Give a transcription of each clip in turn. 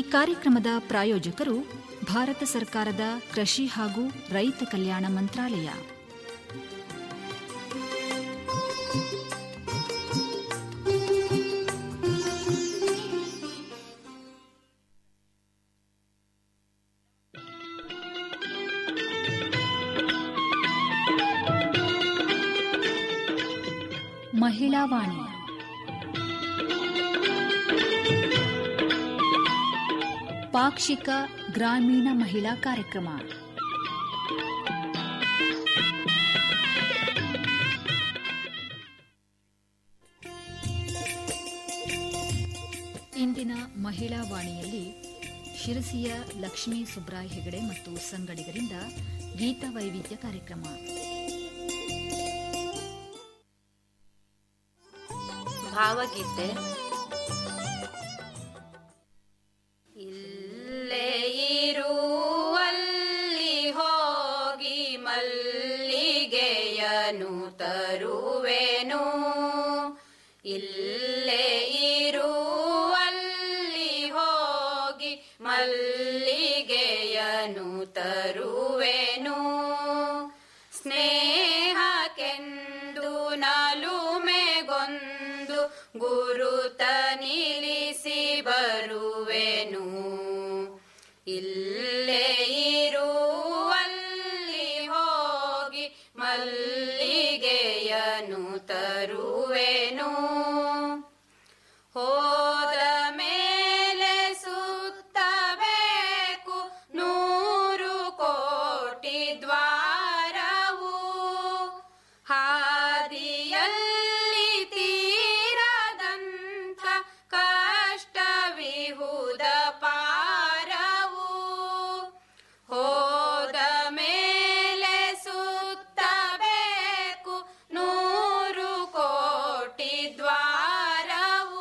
ಕಾರ್ಯಕ್ರಮದ ಪ್ರಾಯೋಜಕರು ಭಾರತ ಸರ್ಕಾರದ ಕೃಷಿ ಹಾಗೂ ರೈತ ಕಲ್ಯಾಣ ಮಂತ್ರಾಲಯ ಮಹಿಳಾ ವಾಣಿ ಪಾಕ್ಷಿಕ ಗ್ರಾಮೀಣ ಮಹಿಳಾ ಕಾರ್ಯಕ್ರಮ ಇಂದಿನ ಮಹಿಳಾ ವಾಣಿಯಲ್ಲಿ ಶಿರಸಿಯ ಲಕ್ಷ್ಮೀ ಸುಬ್ರಾಯ್ ಹೆಗಡೆ ಮತ್ತು ಸಂಗಡಿಗರಿಂದ ಗೀತ ವೈವಿಧ್ಯ ಕಾರ್ಯಕ್ರಮ ಭಾವಗೀತೆ ಇಲ್ಲೇ ಇರುವಲ್ಲಿ ಹೋಗಿ ಮಲ್ಲಿಗೆಯನು ತರುವೆನು ಇಲ್ಲೇ ಇರುವಲ್ಲಿ ಹೋಗಿ ಮಲ್ಲಿಗೆಯನು ತರುವೆನು ಸ್ನೇಹಕ್ಕೆಂದು ನಲುಮೆಗೊಂದು ಗುರುತ ನಿಲ್ಲಿಸಿ ಬರುವೆನು ಇಲ್ಲೇ ಇರುವಲ್ಲಿ ಹೋಗಿ ಮಲ್ಲಿಗೆಯನು ತರುವೆನು ಹೋದ ಮೇಲೆ ಸುತ್ತಬೇಕು ನೂರು ಕೋಟಿ ದ್ವಾರವು ಹಾದಿಯಲ್ಲಿ ತೀರದಂತ ಕಷ್ಟವಿಹುದ ಪಾರವು ಹೋದ ಮೇಲೆ ಸುತ್ತಬೇಕು ನೂರು ಕೋಟಿ ದ್ವಾರವು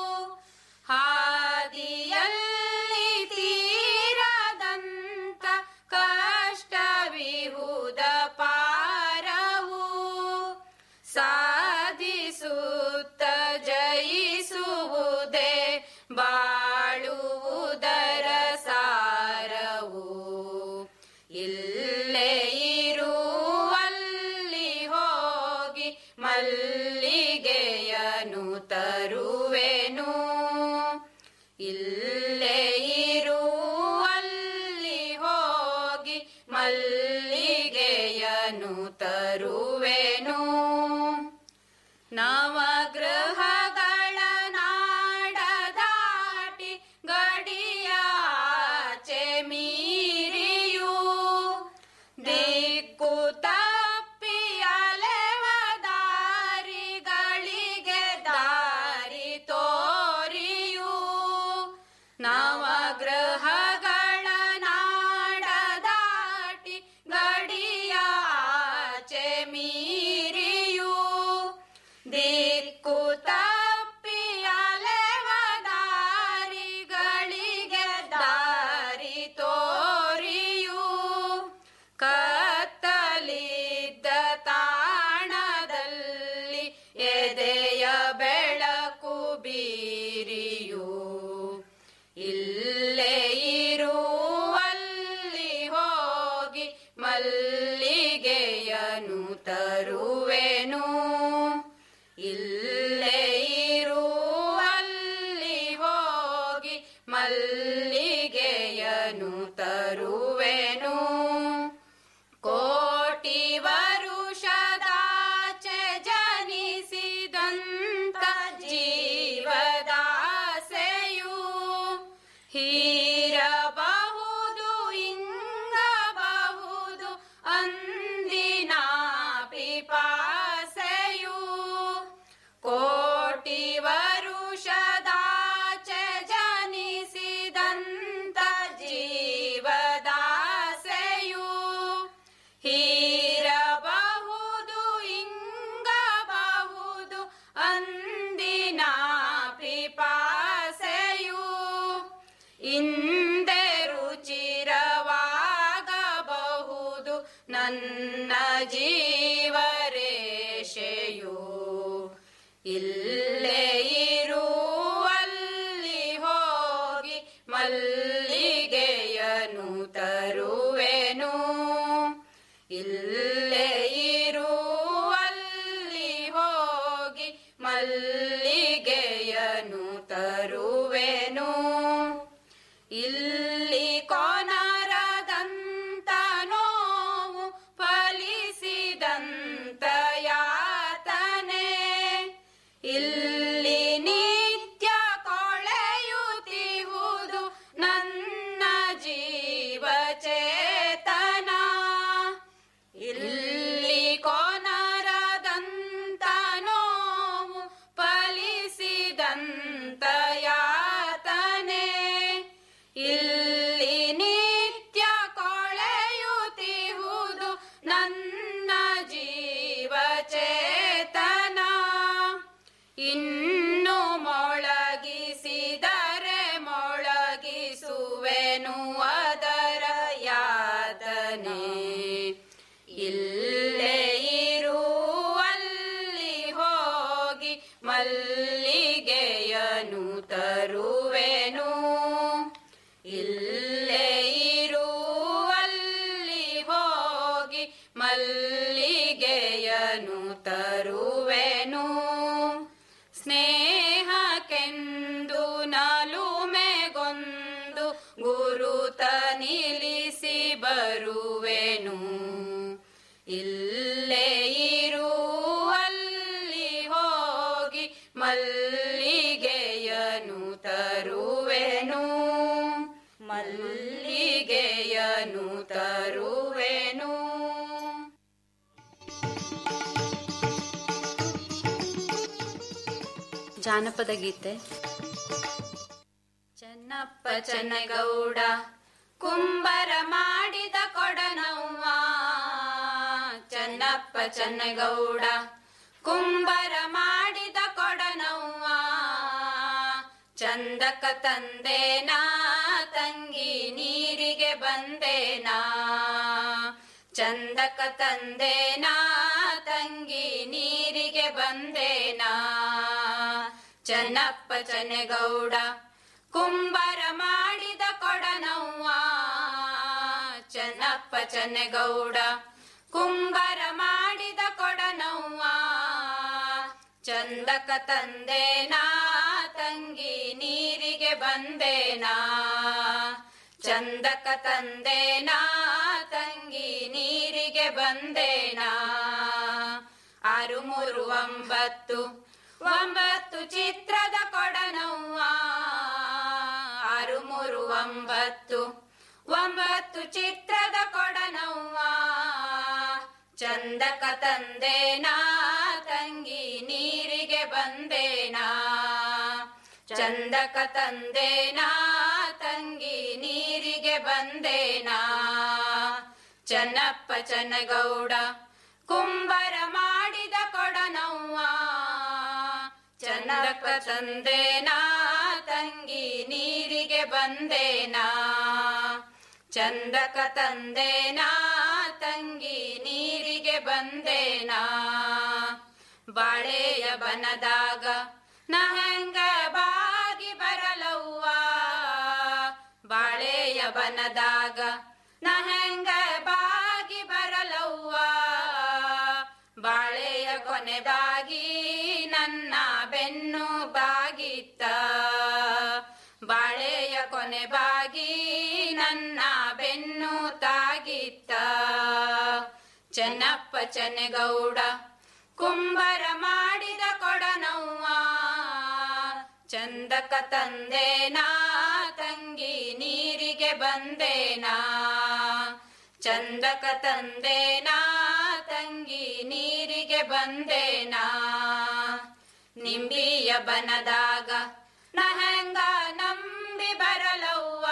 ಹಾದಿಯಲ್ಲಿ ತೀರದಂತ ಕಷ್ಟವಿಹುದ ಪಾರವು ಸಾಧಿಸುತ್ತ ಜಯಿಸುವುದೇ ಬಾಳುವುದರ ಸಾರವು ಇಲ್ಲೇ ಇರುವಲ್ಲಿ ಹೋಗಿ ಮಲ್ಲಿಗೆಯನು ತರುವೆನು ಇಲ್ಲೇ ಇರುವಲ್ಲಿ ಹೋಗಿ ಮಲ್ಲಿಗೆಯನು ತರುವೆನು ನವಗ್ರಹಗಳ ನಾಡ ದಾಟಿ ಗಡಿಯಾಚೆ ಮೀರಿಯು ದಿಕ್ಕು ತಪ್ಪಿ ಅಲೆವ ದಾರಿಗಳಿಗೆ ದಾರಿ ತೋರಿಯು ನವಗ್ರಹಗಳ ನಾಡ ದಾಟಿ ಗಡಿಯಾಚೆ ಮೀರಿಯು ದಿಕ್ಕು ತಪ್ಪಿ ಅಲೆವ ದಾರಿಗಳಿಗೆ ದಾರಿ ತೋರಿಯು ಕತ್ತಲಿದ್ದ ತಾಣದಲ್ಲಿ ಎದೆಯ ಬೆಳಕು ಬೀರಿಯು ಇಲ್ಲೇ ಇರುವಲ್ಲಿ ಹೋಗಿ ಮಲ್ಲಿಗೆಯನು ತರುವೆನು ಇಲ್ಲೇ ಇರುವಲ್ಲಿ ಹೋಗಿ ಮಲ್ಲಿಗೆಯನು ತರುವೆನು ಕೋಟಿ ವರುಷದಾಚೆ ಜನಿಸಿದಂತ ಜೀವದಾಸೆಯು ಹೀರಬಹುದು ಇಂಗಬಹುದು ಅಂದಿನ ಪಿಪಾಸೆಯು ಕೋಟಿ ವರುಷದಾಚೆ ಜನಿಸಿದಂತ ಜೀವದಾಸೆಯು ಹೀರಬಹುದು ಇಂಗಬಹುದು ಅಂದಿನ ಪಿಪಾಸೆಯು ಇನ್ ಮಲ್ಲಿಗೆಯನು ತರುವೆನು ಇಲ್ಲಿ ಕೋನರದಂತ ನೋವು ಫಲಿಸಿದಂತ ಯಾತನೆ ಇಲ್ಲಿ ನಿತ್ಯ ಕೊಳೆಯುತ್ತಿಹುದು ನನ್ನ ಜೀವ ಚೇತನ ಇಲ್ಲಿ ಕೋನರದಂತ ನೋವು ಫಲಿಸಿದಂತ ಯಾತನೆ ಇಲ್ಲಿ ನಿತ್ಯ ಕೊಳೆಯುತ್ತಿಹುದು ನನ್ನ ಜೀವ ಚೇತನ ಇನ್ನು ಮೊಳಗಿಸಿದರೆ ಮೊಳಗಿಸುವೆನು ಅದರ ಯಾತನೆ ಇಲ್ಲೇ ಇರುವಲ್ಲಿ ಹೋಗಿ ಮಲ್ಲಿಗೆಯನು ತರುವೆನು ಇಲ್ಲೇ ಇರುವಲ್ಲಿ ಹೋಗಿ ಮಲ್ಲಿಗೆಯನು ತರುವೆನು ಸ್ನೇಹಕ್ಕೆಂದು ನಲುಮೆಗೊಂದು ಗುರುತ ನಿಲ್ಲಿಸಿ ಬರುವೆನು ಇಲ್ಲೇ ಇರುವಲ್ಲಿ ಹೋಗಿ ಮಲ್ಲಿಗೆಯನು ತರುವೆನು ಮಲ್ಲಿಗೆಯನು ತರುವೆನು ಜಾನಪದ ಗೀತೆ ಚೆನ್ನಪ್ಪ ಚೆನ್ನಗೌಡ ಕುಂಬರ ಮಾಡಿದ ಕೊಡನವ್ವ ಚೆನ್ನಪ್ಪ ಚೆನ್ನಗೌಡ ಕುಂಬರ ಮಾಡಿದ ಕೊಡನವ್ವ ಚಂದಕ ತಂದೇನಾ ತಂಗಿ ನೀರಿಗೆ ಬಂದೇನಾ ಚಂದಕ ತಂದೇನಾ ತಂಗಿ ನೀರಿಗೆ ಬಂದೇನಾ ಚೆನ್ನಪ್ಪ ಚೆನ್ನಗೌಡ ಕುಂಬರ ಮಾಡಿದ ಕೊಡನವ್ವ ಚೆನ್ನಪ್ಪ ಚೆನ್ನಗೌಡ ಕುಂಬರ ಮಾಡಿದ ಕೊಡನವ್ವ ಚಂದಕ ತಂದೇನಾ ತಂಗಿ ನೀರಿಗೆ ಬಂದೇನಾ ಚಂದಕ ತಂದೇನಾ ತಂಗಿ ನೀರಿಗೆ ಬಂದೇನಾ ಆರು ಮೂರು ಒಂಬತ್ತು ಒಂಬತ್ತು ಚಿತ್ರದ ಕೊಡನವ್ವ ಆರು ಮೂರು ಒಂಬತ್ತು ಒಂಬತ್ತು ಚಿತ್ರದ ಕೊಡನವ್ವ ಚಂದಕ ತಂದೇನಾ ತಂಗಿ ನೀರಿಗೆ ಬಂದೇನಾ ಚಂದಕ ತಂದೇನಾ ತಂಗಿ ನೀರಿಗೆ ಬಂದೇನಾ ಚನ್ನಪ್ಪ ಚನ್ನಗೌಡ ಕುಂಬರ ಮಾಡಿದ ಕೊಡನವ್ವ ಚಂದಕ ತಂದೇನಾ ತಂಗಿ ನೀರಿಗೆ ಬಂದೇನಾ ಚಂದಕ ತಂದೇನಾ ತಂಗಿ ನೀರಿಗೆ ಬಂದೇನಾ ಬಾಳೆಯ ಬನದಾಗ ನ ಹೆಂಗ ಬಾಗಿ ಬರಲವ್ವ ಬಾಳೆಯ ಬನದಾಗ ನ ಹೆಂಗ ಬಾಗಿ ಬರಲವ್ವ ಬಾಳೆಯ ಕೊನೆದಾಗಿ ನನ್ನ ಬೆನ್ನು ಬಾಗಿತ್ತ ಬಾಳೆಯ ಕೊನೆ ಬಾಗಿ ನನ್ನ ಬೆನ್ನು ತಾಗಿತ್ತ ಚೆನ್ನಪ್ಪ ಚೆನ್ನಗೌಡ ಕುಂಬರ ಮಾಡಿದ ಕೊಡನವ್ವ ಚಂದಕ ತಂದೇನಾ ತಂಗಿ ನೀರಿಗೆ ಬಂದೇನಾ ಚಂದಕ ತಂದೇನಾ ತಂಗಿ ನೀರಿಗೆ ಬಂದೇನಾ ನಿಂಬಿಯ ಬನದಾಗ ನ ಹೆಂಗ ನಂಬಿ ಬರಲವ್ವ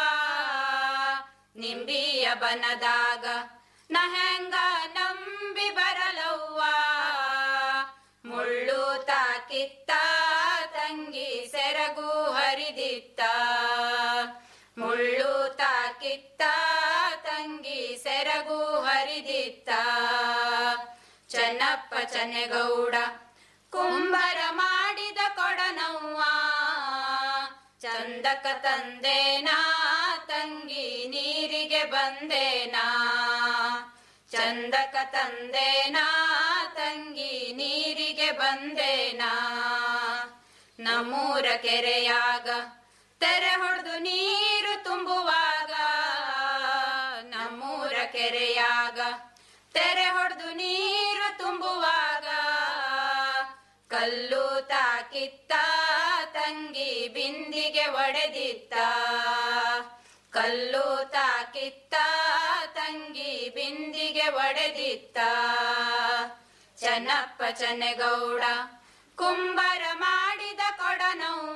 ನಿಂಬಿಯ ಬನದಾಗ ನ ಹೆಂಗ ನಂಬಿ ಬರಲವ್ವ ಮುಳ್ಳು ತಾಕಿತ್ತ ತಂಗಿ ಸೆರಗು ಹರಿದಿತ್ತ ಮುಳ್ಳು ತಾಕಿತ್ತ ತಂಗಿ ಸೆರಗು ಹರಿದಿತ್ತ ಚೆನ್ನಪ್ಪ ಚೆನ್ನಗೌಡ ಕುಂಬರ ಮಾಡಿದ ಕೊಡನವ್ವ ಚಂದಕ ತಂದೇನಾ ತಂಗಿ ನೀರಿಗೆ ಬಂದೇನಾ ಚಂದಕ ತಂದೇನಾ ತಂಗಿ ನೀರಿಗೆ ಬಂದೇನಾ ನಮ್ಮೂರ ಕೆರೆಯಾಗ ತೆರೆ ಹೊಡೆದು ನೀರು ತುಂಬುವಾಗ ನಮ್ಮೂರ ಕೆರೆಯಾಗ ತೆರೆ ಹೊಡೆದು ನೀರು ತುಂಬುವಾಗ ಕಲ್ಲು ತಾಕಿತ್ತ ತಂಗಿ ಬಿಂದಿಗೆ ಒಡೆದಿತ್ತ ಕಲ್ಲು ತಾಕಿತ್ತ ತಂಗಿ ಬಿಂದಿಗೆ ಒಡೆದಿತ್ತ ಚನ್ನಪ್ಪ ಚನ್ನೆಗೌಡ ಕುಂಬರ ಮಾಡಿದ ಕೊಡನವ್ವ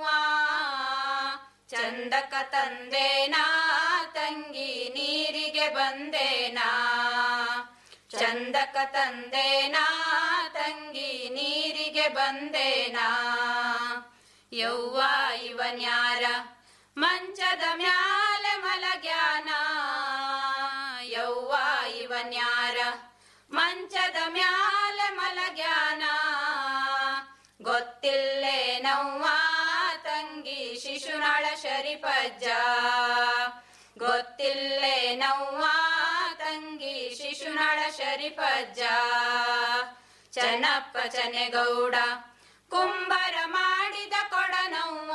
ಚಂದಕ ತಂದೇನಾ ತಂಗಿ ನೀರಿಗೆ ಬಂದೇನಾ ಚಂದಕ ತಂದೇನಾ ತಂಗಿ ನೀರಿಗೆ ಬಂದೇನಾ ಯವ್ವ ಇವನ್ಯಾರ ಮಂಚದ ಮ್ಯಾಲೆ ಮಲಗ್ಯಾನ ಯವ್ವ ಇವನ್ಯಾರ ಮಂಚದ ಮ್ಯಾಲೆ ಮಲಗ್ಯಾನ ಗೊತ್ತಿಲ್ಲೇನವ್ವ ತಂಗಿ ಶಿಶುನಾಳ ಶರಿಪಜ್ಜ ಗೊತ್ತಿಲ್ಲೇನವ್ವ ತಂಗಿ ಶಿಶುನಾಳ ಶರಿಪಜ್ಜ ಚನ್ನಪ್ಪ ಚನೆಗೌಡ ಕುಂಬರ ಮಾಡಿದ ಕೊಡನವ್ವ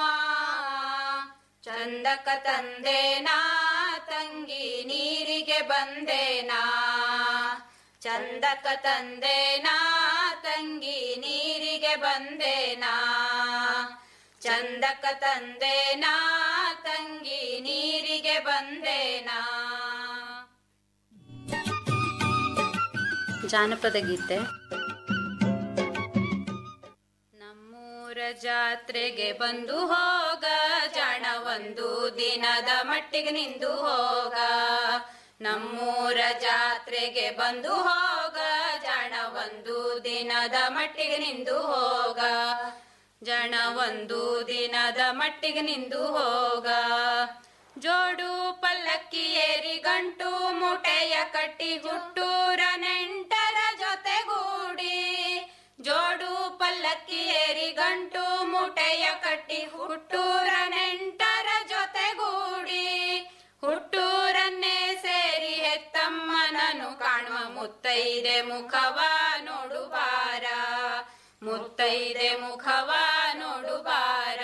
ಚಂದಕ ತಂದೇನಾ ತಂಗಿ ನೀರಿಗೆ ಬಂದೇನಾ ಚಂದಕ ತಂದೇನಾ ತಂಗಿ ನೀರಿಗೆ ಬಂದೇನಾ ಚಂದಕ ತಂದೇನಾ ತಂಗಿ ನೀರಿಗೆ ಬಂದೇನಾ ಜಾನಪದ ಗೀತೆ ನಮ್ಮೂರ ಜಾತ್ರೆಗೆ ಬಂದು ಹೋಗ ಜಾಣ ಒಂದು ದಿನದ ಮಟ್ಟಿಗೆ ನಿಂದು ಹೋಗ ನಮ್ಮೂರ ಜಾತ್ರೆಗೆ ಬಂದು ಹೋಗ ಜಾಣ ಒಂದು ದಿನದ ಮಟ್ಟಿಗೆ ನಿಂದು ಹೋಗ ಜಣ ಒಂದು ದಿನದ ಮಟ್ಟಿಗೆ ನಿಂದು ಹೋಗ ಜೋಡು ಪಲ್ಲಕ್ಕಿ ಏರಿ ಗಂಟು ಮುಟೆಯ ಕಟ್ಟಿ ಹುಟ್ಟೂರ ನೆಂಟರ ಜೊತೆಗೂಡಿ ಜೋಡು ಪಲ್ಲಕ್ಕಿ ಏರಿ ಗಂಟು ಮುಟೆಯ ಕಟ್ಟಿ ಹುಟ್ಟೂರ ನೆಂಟರ ಜೊತೆಗೂಡಿ ಹುಟ್ಟೂರನ್ನೇ ಸೇರಿ ಹೆತ್ತಮ್ಮನನು ಕಾಣುವ ಮುತ್ತೈದೆ ಮುಖವ ನೋಡುಬಾರ ಮುತ್ತೈದೆ ಮುಖವ ನೋಡುಬಾರ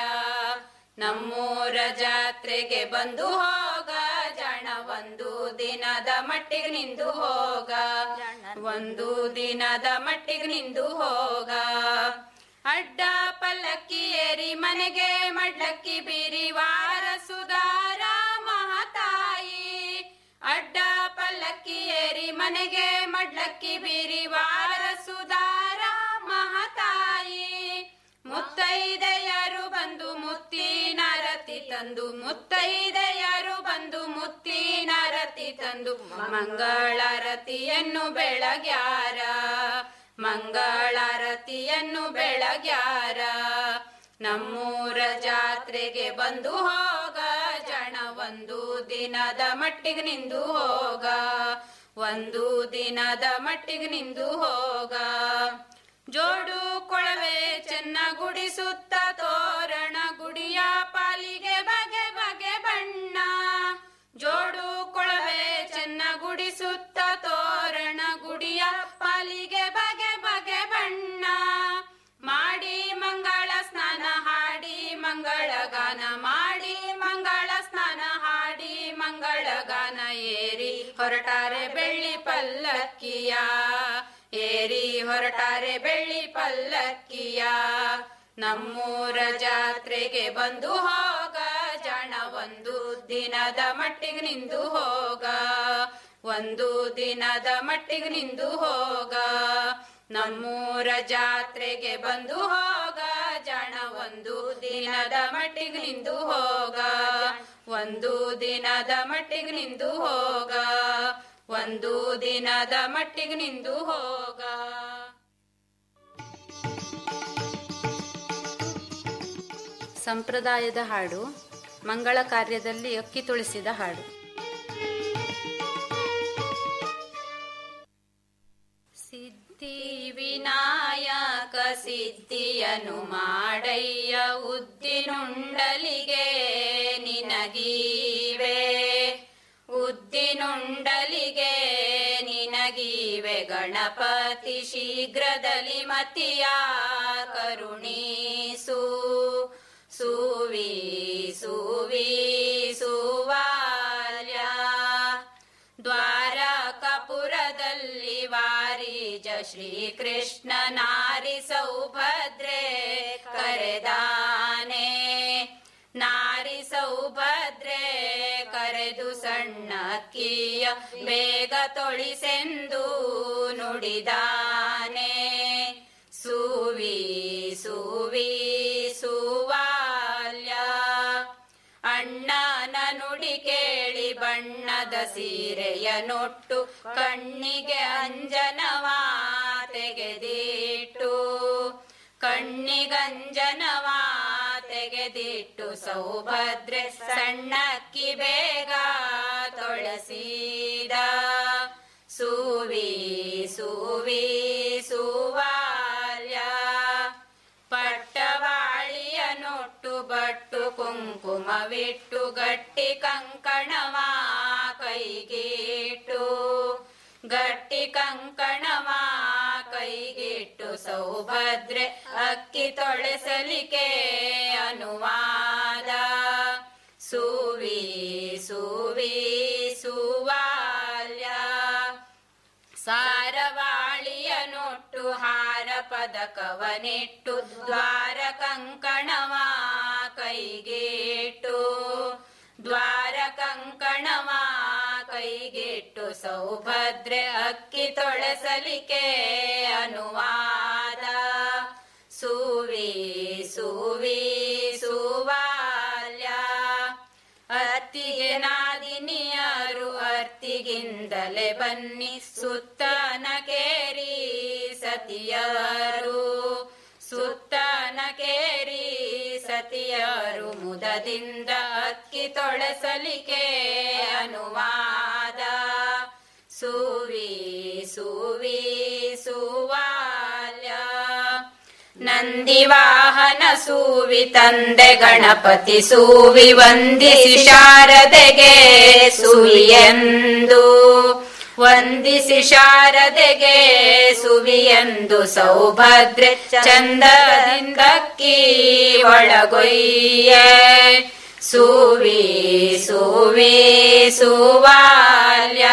ನಮ್ಮೂರ ಜಾತ್ರೆಗೆ ಬಂದು ಹೋಗ ಜಣ ಒಂದು ದಿನದ ಮಟ್ಟಿಗೆ ನಿಂದು ಹೋಗ ಒಂದು ದಿನದ ಮಟ್ಟಿಗೆ ನಿಂದು ಹೋಗ ಅಡ್ಡ ಪಲ್ಲಕ್ಕಿ ಏರಿ ಮನೆಗೆ ಮಡ್ಲಕ್ಕಿ ಬೀರಿ ವಾರ ಸುಧಾರ ಮಹತಾಯಿ ಅಡ್ಡ ಪಲ್ಲಕ್ಕಿ ಏರಿ ಮನೆಗೆ ಮಡ್ಲಕ್ಕಿ ಬೀರಿ ವಾರ ಸುಧಾರ ಮಹತಾಯಿ ಮುತ್ತೈದೆಯರು ಬಂದು ಮುತ್ತಿನರತಿ ತಂದು ಮುತ್ತೈದೆಯರು ಬಂದು ಮುತ್ತಿನರತಿ ತಂದು ಮಂಗಳಾರತಿಯನ್ನು ಬೆಳಗ್ಯಾರ ಮಂಗಳಾರತಿಯನ್ನು ಬೆಳಗ್ಯಾರ ನಮ್ಮೂರ ಜಾತ್ರೆಗೆ ಬಂದು ಹೋಗ ಜಣ ಒಂದು ದಿನದ ಮಟ್ಟಿಗೆ ನಿಂದು ಹೋಗ ಒಂದು ದಿನದ ಮಟ್ಟಿಗೆ ನಿಂದು ಹೋಗ ಜೋಡು ಕೊಳವೆ ಚೆನ್ನ ಗುಡಿಸುತ್ತ ತೋರಣ ಗುಡಿಯ ಪಾಲಿಗೆ ಬಗೆ ಬಗೆ ಬಣ್ಣ ಜೋಡು ಕೊಳವೆ ಚೆನ್ನ ಗುಡಿಸುತ್ತ ತೋರಣ ಗುಡಿಯ ಪಾಲಿಗೆ ಬಗೆ ಬಗೆ ಬಣ್ಣ ಮಾಡಿ ಮಂಗಳ ಸ್ನಾನ ಹಾಡಿ ಮಂಗಳ ಗಾನ ಮಾಡಿ ಮಂಗಳ ಸ್ನಾನ ಹಾಡಿ ಮಂಗಳ ಗಾನ ಏರಿ ಹೊರಟಾರೆ ಬೆಳ್ಳಿ ಪಲ್ಲಕ್ಕಿಯ ಏರಿ ಹೊರಟಾರೆ ಬೆಳ್ಳಿ ಪಲ್ಲಕ್ಕಿಯ ನಮ್ಮೂರ ಜಾತ್ರೆಗೆ ಬಂದು ಹೋಗ ಜಣ ಒಂದು ದಿನದ ಮಟ್ಟಿಗೆ ನಿಂದು ಹೋಗ ಒಂದು ದಿನದ ಮಟ್ಟಿಗೆ ನಿಂದು ಹೋಗ ನಮ್ಮೂರ ಜಾತ್ರೆಗೆ ಬಂದು ಹೋಗ ಜಣ ಒಂದು ದಿನದ ಮಟ್ಟಿಗೆ ನಿಂದು ಹೋಗ ಒಂದು ದಿನದ ಮಟ್ಟಿಗೆ ನಿಂದು ಹೋಗ ಒಂದು ದಿನದ ಮಟ್ಟಿಗೆ ನಿಂದು ಹೋಗ ಸಂಪ್ರದಾಯದ ಹಾಡು ಮಂಗಳ ಕಾರ್ಯದಲ್ಲಿ ಅಕ್ಕಿ ತುಳಿಸಿದ ಹಾಡು ಸಿದ್ಧಿ ವಿನಾಯಕ ಸಿದ್ಧಿಯನು ಮಾಡಯ್ಯ ಉದ್ದಿನುಂಡಲಿಗೆ ನಿನಗೀವೆ ಉದ್ದಿನುಂಡಲಿಗೆ ನಿನಗೀವೆ ಗಣಪತಿ ಶೀಘ್ರದಲ್ಲಿ ಮತಿಯ ಕರುಣೀಸು ಸುವಿ ಸುವಿ ಸುವಾಲ್ಯ ದ್ವಾರಕಪುರದಲ್ಲಿ ವಾರಿಜ ಶ್ರೀಕೃಷ್ಣ ನಾರಿ ಸೌಭದ್ರೆ ಕರೆದಾನೆ ನಾರಿ ಸೌಭದ್ರೆ ಕರೆದು ಸಣ್ಣಕ್ಕಿಯ ಬೇಗ ತೊಳಿಸೆಂದು ನುಡಿದಾನೆ ಸುವಿ ಸುವಿ ಸುವಾಲ್ಯ ಅಣ್ಣನ ನುಡಿ ಕೇಳಿ ಬಣ್ಣದ ಸೀರೆಯ ನೊಟ್ಟು ಕಣ್ಣಿಗೆ ಅಂಜನವಾ ತೆಗೆದಿಟ್ಟು ಕಣ್ಣಿಗಂಜನವಾ ತೆಗೆದಿಟ್ಟು ಸೌಭದ್ರೆ ಸಣ್ಣಕ್ಕಿ ಬೇಗ ತೊಳಸಿದ ಸುವಿ ಸುವಿ ಸುವಾಲ್ಯ ಪಟ್ಟವಾಳಿಯ ನೊಟ್ಟು ಬಟ್ಟು ಕುಂಕುಮವಿಟ್ಟು ಗಟ್ಟಿ ಕಂಕಣವ ಕೈಗಿಟ್ಟು ಗಟ್ಟಿ ಕಂಕಣವ ಕೈಗಿಟ್ಟು ಸೌಭದ್ರೆ ಅಕ್ಕಿ ತೊಳೆಸಲಿಕೆ ಅನುವಾದ ಸುವಿ ಸುವಿ ಸುವಾಲ್ಯ ಸಾರವಾಳಿಯ ನೊಟ್ಟು ಹಾರ ಪದಕವನಿಟ್ಟು ದ್ವಾರ ಕಂಕಣವ ಕೈಗಿಟ್ಟು ದ್ವಾರ ಕಂಕಣವ ಕೈಗಿಟ್ಟು ಸೌಭದ್ರೆ ಅಕ್ಕಿ ತೊಳೆಸಲಿಕೆ ಅನುವಾದ ಸುವಿ ಸುವಿ ಸುವಾಲ್ಯ ಅತ್ತಿಗೆ ನಾದಿನಿಯರು ಅರ್ತಿಗಿಂದಲೇ ಬನ್ನಿ ಸುತ್ತನ ಕೇರಿ ಸತಿಯರು ಸುತ್ತನ ಕೇರಿ ಸತಿಯರು ಮುದದಿಂದ ಅಕ್ಕಿ ತೊಳೆಸಲಿಕೆ ಅನುವಾದ ಸುವಿ ಸುವಿ ಸುವಾಲ್ಯ ನಂದಿವಾಹನ ಸೂವಿ ತಂದೆ ಗಣಪತಿ ಸೂವಿ ವಂದಿಸಿ ಶಾರದೆಗೆ ಸುವಿಯೆಂದು ವಂದಿಸಿ ಶಾರದೆಗೆ ಸುವಿಯೆಂದು ಸೌಭದ್ರೆ ಚಂದದಿಂದಕ್ಕಿ ಒಳಗೊಯ್ಯೆ ಸುವಿ ಸುವಿ ಸುವಾಲ್ಯ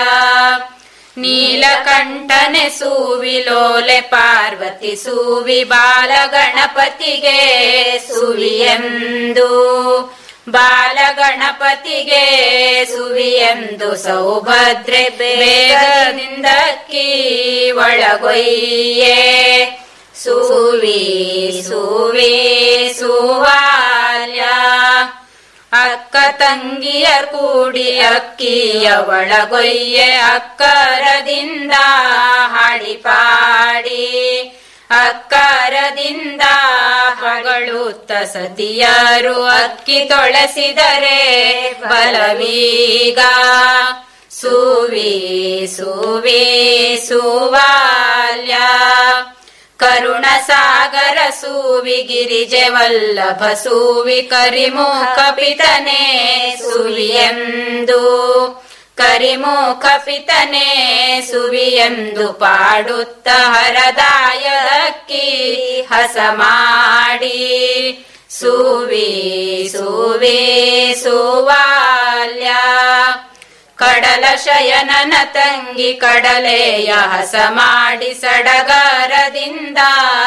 ನೀಲಕಂಠನೆ ಸೂವಿ ಲೋಲೆ ಪಾರ್ವತಿ ಸೂವಿ ಬಾಲಗಣಪತಿಗೆ ಸುವಿಯೆಂದು ಬಾಲಗಣಪತಿಗೆ ಸುವಿಯೆಂದು ಸೌಭದ್ರೆ ಬೇಗದಿಂದಕ್ಕಿ ಒಳಗೊಯ್ಯೆ ಸುವಿ ಸುವಿ ಸುವಾಲ್ಯ ಅಕ್ಕ ತಂಗಿಯರ್ ಕೂಡಿ ಅಕ್ಕಿಯ ಒಳಗೊಯ್ಯೆ ಅಕ್ಕರದಿಂದ ಹಾಡಿಪಾಡಿ ಅಕ್ಕರದಿಂದ ಹೊಗಳುತ್ತ ಸತಿಯರು ಅಕ್ಕಿ ತೊಳಸಿದರೆ ಬಲವೀಗ ಸುವಿ ಸುವಿ ಸುವಾಲ್ಯ ಕರುಣ ಸಾಗರ ಸೂವಿ ಗಿರಿಜೆ ವಲ್ಲಭ ಸೂವಿ ಕರಿಮುಖ ಪಿತನೆ ಸುವಿಯೆಂದು ಕರಿಮುಖ ಪಿತನೆ ಸುವಿಯೆಂದು ಪಾಡುತ್ತ ಹರದಾಯದಕ್ಕಿ ಹಸ ಮಾಡಿ ಸುವಿ ಸುವಿ ಸುವಾಲ್ಯ ಕಡಲ ಶಯನನ ತಂಗಿ ಕಡಲೆಯ ಹಸ ಮಾಡಿ ಸಡಗರದಿಂದ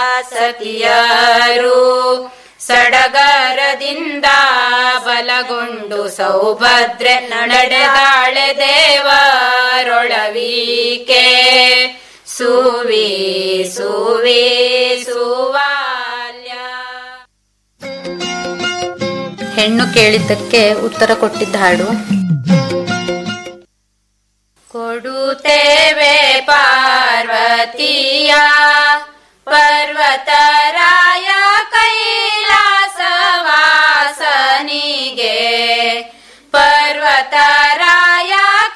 ಸತಿಯರು ಸಡಗರದಿಂದ ಬಲಗೊಂಡು ಸೌಭದ್ರೆ ನಡೆದಾಳೆ ದೇವರೊಳವಿಕೆ ಸುವಿ ಸುವಿ ಸುವಾಲ್ಯ ಹೆಣ್ಣು ಕೇಳಿದ್ದಕ್ಕೆ ಉತ್ತರ ಕೊಟ್ಟಿದ್ದ ಹಾಡು ಕೊಡುತ್ತೇವೆ ಪಾರ್ವತಿಯ ಪರ್ವತರಾಯ ಕೈಲಾಸವಾಸನಿಗೆ ಪರ್ವತರಾಯ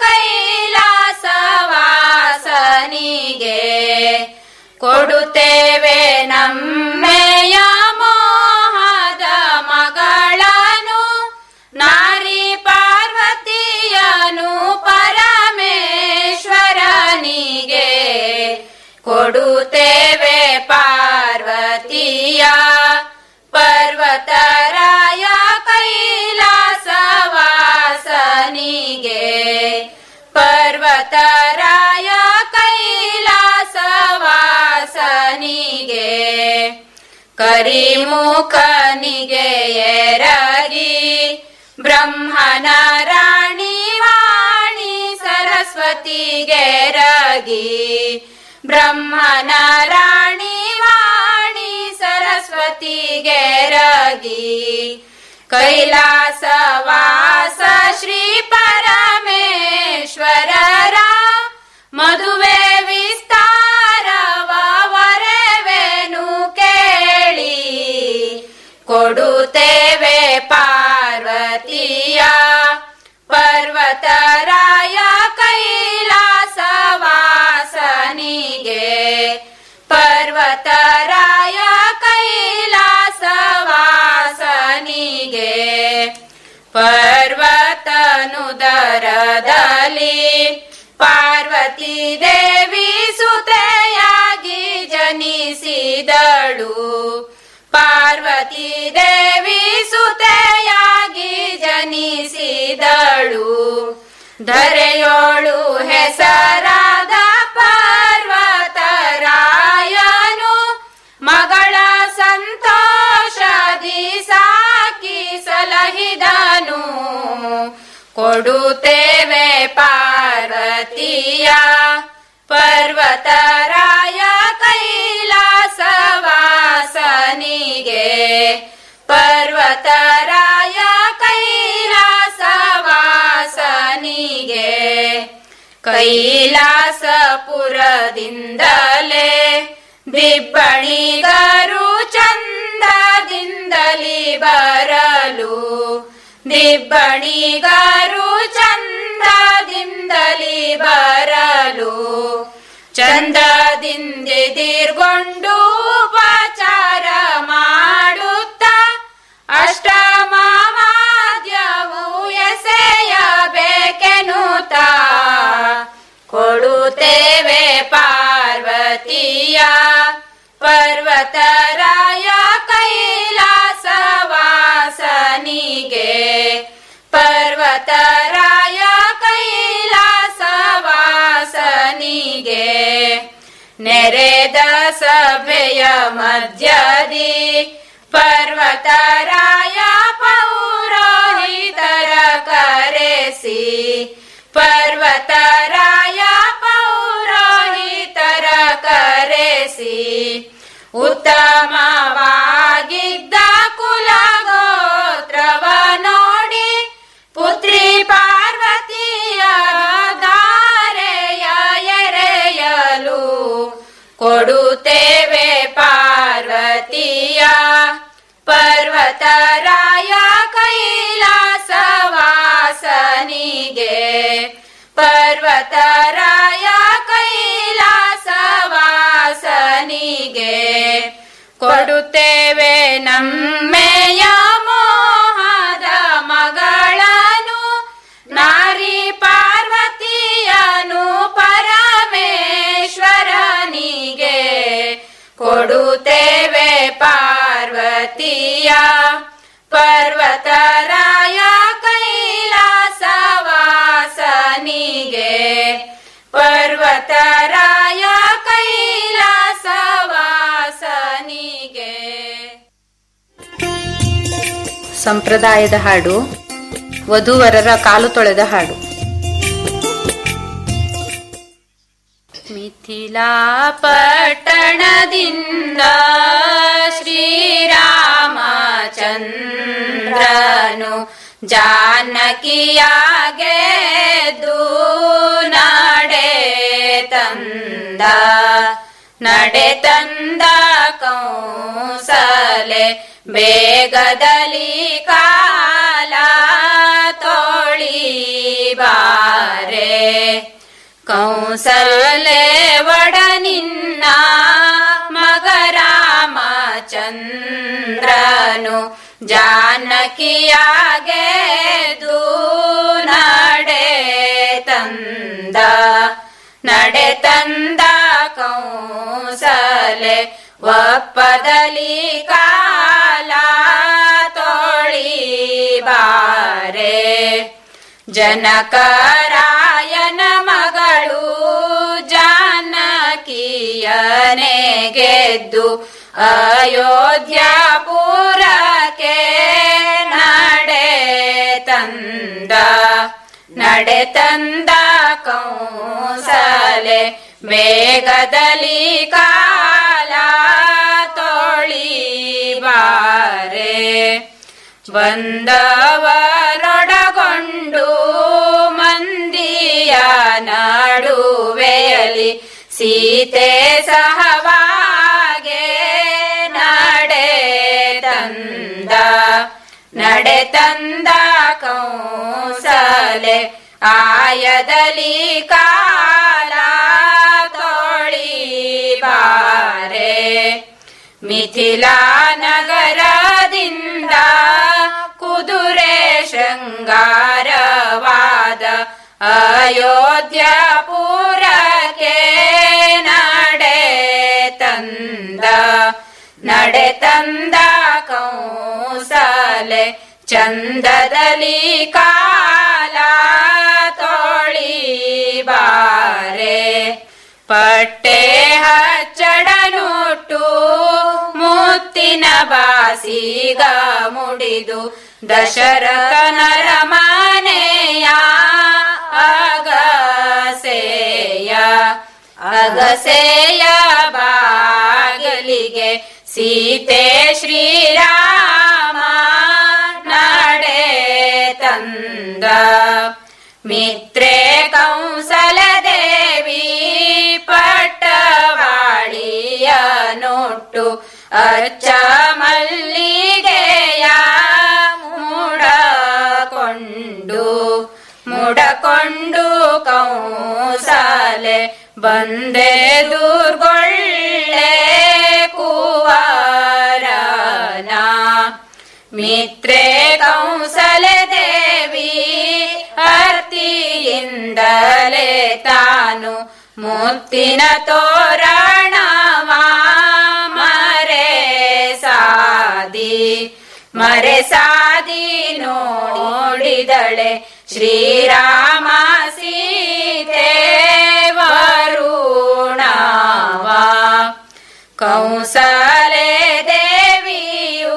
ಕೈಲಾಸವಾಸನಿಗೆ ಕೊಡುತ್ತೇವೆ ನಮ್ಮೆಯ ಮೋಹದ ಮಗಳನು ನಾರಿ ಪಾರ್ವತಿಯನು ಪರಮೇಶ್ವರನಿಗೆ ಕೊಡುತ್ತೇವೆ ಪಾರ್ವತಿಯ ಪರ್ವತರಾಯ ಪರ್ವತರಾಯ ಕೈಲಾಸವಾಸನಿಗೆ ಕರಿಮುಖನಿಗೆ ಎರಗಿ ಬ್ರಹ್ಮನ ರಾಣಿ ವಾಣಿ ಸರಸ್ವತಿಗೆ ರಗಿ ಬ್ರಹ್ಮನ ರಾಣಿ ವಾಣಿ ಸರಸ್ವತಿಗೆ ರಗಿ ಕೈಲಾಸವಾಸ ಶ್ರೀ ಪರಮೇಶ್ವರರ ಮದುವೆ ವಿಸ್ತಾರವ ವರವೇನು ಕೇಳಿ ಕೊಡುತ್ತೇವೆ ಪಾರ್ವತಿಯ ಪರ್ವತರಾಯ ಕೈಲಾಸವಾಸನಿಗೆ ಪರ್ವತರಾಯ ಕೈಲಾಸವಾಸನಿಗೆ ಪರ್ವತನುದರದಲ್ಲಿ ಪಾರ್ವತಿ ದೇವಿ ಸುತೆಯಾಗಿ ಜನಿಸಿದಳು ಪಾರ್ವತಿ ದೇವಿ ಸುತೆಯಾಗಿ ಜನಿಸಿದಳು ಧರೆಯೋಳು ಹೆಸರಾದ ಪರ್ವತರಾಯನು ಮಗಳ ಸಂತೋಷದಿ ಸಾಕಿ ಸಲಹಿದನು ಕೊಡುತ್ತೇವೆ ಪಾರ್ವತಿಯ ಪರ್ವತರಾಯ ಕೈಲಾಸವಾಸನಿಗೆ ಪರ್ವತರಾಯ ಕೈಲಾಸವಾಸನಿಗೆ ಕೈಲಾಸಪುರದಿಂದಲೇ ದಿಬ್ಬಣಿಗರು ಚಂದದಿಂದಲಿ ಬರಲು ದಿಬ್ಬಣಿಗರು ಚಂದದಿಂದಲಿ ಬರಲು ಚಂದದಿಂದಿರ್ಗೊಂಡು ಉಪಚಾರ ಮಾಡುತ್ತ ಅಷ್ಟಮಾದ್ಯವು ಎಸೆಯಬೇಕೆನುತ್ತ ಕೊಡುತ್ತೇವೆ ಪಾರ್ವತಿಯ ಪರ್ವತರಾಯ ಕೈಲಾಸವಾಸನಿಗೆ ಪರ್ವತರಾಯ ಕೈಲಾಸವಾಸನಿಗೆ ನೆರೆದ ಸಭೆಯ ಮಧ್ಯದಿ ಪರ್ವತರಾಯ ಪೌರೋಹಿತರ ಕರೆಸಿ ಪರ್ವತರಾಯ ಪೌರೋಹಿತರ ಕರೆಸಿ ಉತ್ತಮವಾಗಿದ್ದ ಕುಲಗೋತ್ರವ ನೋಡಿ ಪುತ್ರಿ ಪಾರ್ವತಿಯ ಧಾರೆಯ ಎರೆಯಲು ಕೊಡುತ್ತೇವೆ ಪಾರ್ವತಿಯ ಪರ್ವತರಾಯ ಕೈಲಾಸವಾಸನಿಗೆ ಪರ್ವತರಾಯ ಕೈಲಾಸವಾಸನಿಗೆ ಕೊಡುತ್ತೇವೆ ನಮ್ಮೆಯ ಮೋಹದ ಮಗಳನು ನಾರಿ ಪಾರ್ವತಿಯನು ಪರಮೇಶ್ವರನಿಗೆ ಕೊಡುತ್ತೇವೆ ಪಾರ್ವತಿಯ ಪರ್ವತರಾಯ ಕೈಲಾಸವಾಸನಿಗೆ ಪರ್ವತರಾಯ ಕೈಲಾಸವಾಸನಿಗೆ ಸಂಪ್ರದಾಯದ ಹಾಡು ವಧುವರರ ಕಾಲು ತೊಳೆದ ಹಾಡು ಮಿಥಿಲಾ ಪಟ್ಟಣದಿಂದ ಶ್ರೀರಾಮಚಂದ್ರನು ಜಾನಕಿಯಾಗೆದ್ದು ನಡೆ ತಂದ ನಡೆ ತಂದ ಕೌಸಲೆ ಬೇಗದಲ್ಲಿ ಕಾಲ ತೋಳಿ ಬಾರೆ ಕೌಸಲೆ ಒಡನಿನ್ನ ಮಗ ರಾಮಚಂದ್ರನು ಜಾನಕಿಯಾಗೆದು ನಡೆ ತಂದ ನಡೆ ತಂದ ಕೌಸಲೆ ಒಪ್ಪದಲಿ ಕಾಲ ತೋಳಿ ಬಾರೆ ಜನಕರಾಯನ ಮಗಳ ಗೆದ್ದು ಅಯೋಧ್ಯಾಪುರಕ್ಕೆ ನಡೆ ತಂದ ನಡೆ ತಂದ ಕೌಸಲೆ ಬೇಗದಲ್ಲಿ ಕಾಲ ತೊಳಿಬಾರೆ ಬಂದವರೊಡಗೊಂಡು ಮಂದಿಯ ನಡುವೆಯಲಿ ಸೀತೆ ಸಹವಾಗೆ ನಡೆ ತಂದ ನಡೆ ತಂದ ಕೌಸಲೆ ಆಯದಲ್ಲಿ ಕಾಲ ತೊಳಿಬಾರೆ ಮಿಥಿಲಾ ನಗರದಿಂದ ಕುದುರೆ ಶೃಂಗಾರವಾದ ಅಯೋಧ್ಯಾಪುರಕ್ಕೆ ನಡೆ ತಂದ ನಡೆ ತಂದ ಕೌಸಲೆ ಚಂದದಲ್ಲಿ ಕಾಲ ತೊಳಿಬಾರೆ ಪಟ್ಟೆ ಹಚ್ಚಡನುಟ್ಟು ಮುತ್ತಿನ ಬಾಸಿಗ ಮುಡಿದು ದಶರಥನರ ಮನೆಯ ಅಗಸೆಯ ಅಗಸೆಯ ಬಾಗಿಲಿಗೆ ಸೀತೆ ಶ್ರೀರಾಮ ನಡೆ ತಂದ ಮಿತ್ರೆ ಕೌಸಲ ದೇವಿ ಪಟ್ಟವಾಳಿಯ ನೋಟ್ಟು ಅಚ್ಚ ಮಲ್ಲಿಗೆಯ ಮುಡಕೊಂಡು ಮುಡಕೊಂಡು ಕೌಸಲೆ ಬಂದೆ ದುರ್ಗೊಳ್ಳೆ ಕುವರನ ಮಿತ್ರೆ ಕೌಸಲ ದೇವಿ ಅರ್ತಿಯಿಂದಲೇ ತಾನು ಮುತ್ತಿನ ತೋರಣವ ಮರೆ ಸಾದಿ ಮರೆ ಸಾದಿ ನೋಡಿದಳೆ ಶ್ರೀರಾಮ ಸೀತೆ ವರುಣವ ಕೌಸಲೆ ದೇವಿಯು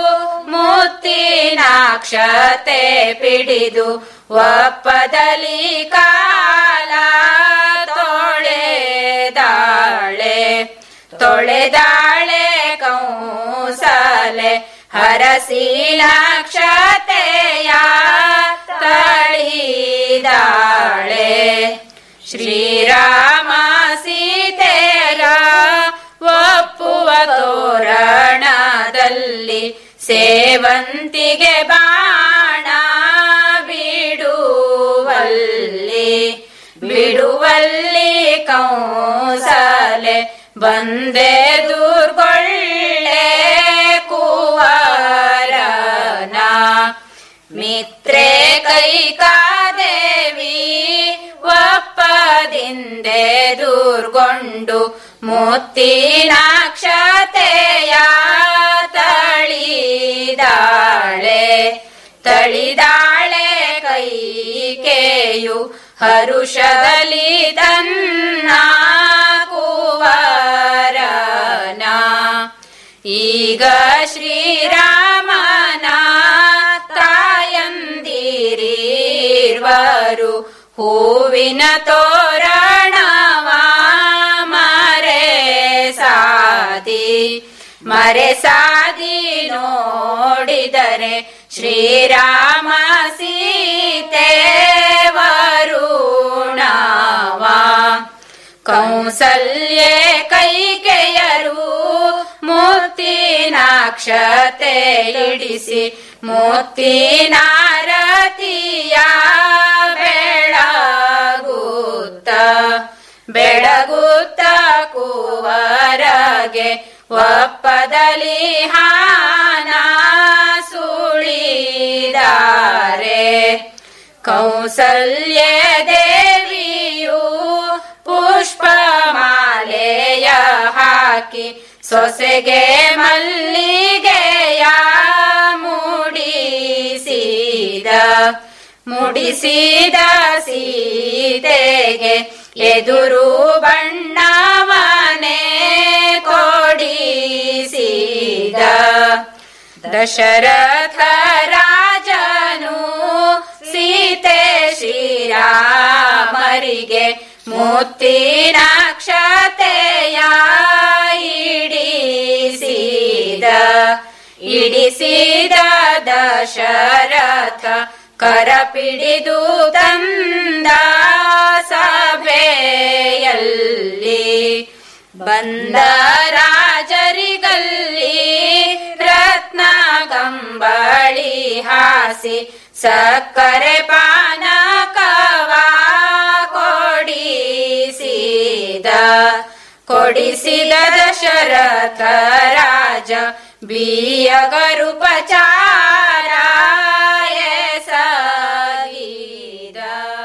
ಮುತ್ತಿನಾಕ್ಷತೆ ಪಿಡಿದು ಒಪ್ಪದಲ್ಲಿ ಕಾಲ ತೊಳೆದಾಳೆ ತೊಳೆದಾಳೆ ಕೌಸಲೆ ಹರಸಿನಾಕ್ಷತೆಯ ತಳಿದಾಳೆ ಶ್ರೀರಾಮ ಸೀತೆಯ ಒಪ್ಪುವ ತೋರಣದಲ್ಲಿ ಸೇವಂತಿಗೆ ಬಾಣ ಬಿಡುವಲ್ಲಿ ಬಿಡುವಲ್ಲಿ ಕೌಸಲೆ ಬಂದೆ ದುರ್ಗೊಳ್ಳೆ ಕುವರನ ಮಿತ್ರೆ ಕೈಕಾದೇವಿ ಒಪ್ಪದಿಂದೆ ದೂರ್ಗೊಂಡು ಮುತ್ತಿನಾಕ್ಷತೆಯ ತಳಿದಾಳೆ ತಳಿದಾಳೆ ಕೈಕೆಯು ಹರುಷದಲ್ಲಿ ತನ್ನ ಕುವರನ ಈಗ ಶ್ರೀರಾಮನ ತಾಯಂದಿರಿರ್ವರು ಹೂವಿನ ತೋರಣವ ಮರೆ ಸಾದಿ ಮರೆ ಸಾದಿ ನೋಡಿದರೆ ಶ್ರೀರಾಮ ಸೀತೆ ವರುಣವ ಕೌಸಲ್ಯೆ ಕೈಕೆಯರು ಮುತ್ತಿನಾಕ್ಷತೆ ಇಡಿಸಿ ಮುತ್ತಿನಾರತಿಯ ಬೆಳಗುತ್ತ ಬೆಳಗುತ್ತ ಕುವರಗೆ ಒಪ್ಪದಲಿ ಹಾನ ಸುಳಿದಾರೆ ಕೌಸಲ್ಯ ದೇವಿಯು ಪುಷ್ಪಮಾಲೆಯ ಹಾಕಿ ಸೊಸೆಗೆ ಮಲ್ಲಿಗೆಯ ಮುಡಿಸಿದ ಮುಡಿಸಿದ ಸೀತೆಗೆ ಎದುರು ಬಣ್ಣವನೇ ದಶರಥ ರಾಜನು ಸೀತೆ ಶ್ರೀರಾಮರಿಗೆ ಮುತ್ತಿನ ಕ್ಷತೆಯ ಇಡಿಸಿದ ಇಡಿಸಿದ ದಶರಥ ಕರ ಪಿಡಿದು ತಂದ ಸಭೆಯಲ್ಲಿ ಬಂದ ರಾಜರಿಗಲ್ಲಿ ರತ್ನ ಗಂಬಳಿ ಹಾಸಿ ಸಕ್ಕರೆ ಪಾನಕವ ಕೊಡಿಸಿದ ಕೊಡಿಸಿದ ದಶರಥ ರಾಜ ಬಿಯಗರುಪಚಾರ ಎಸಗಿದ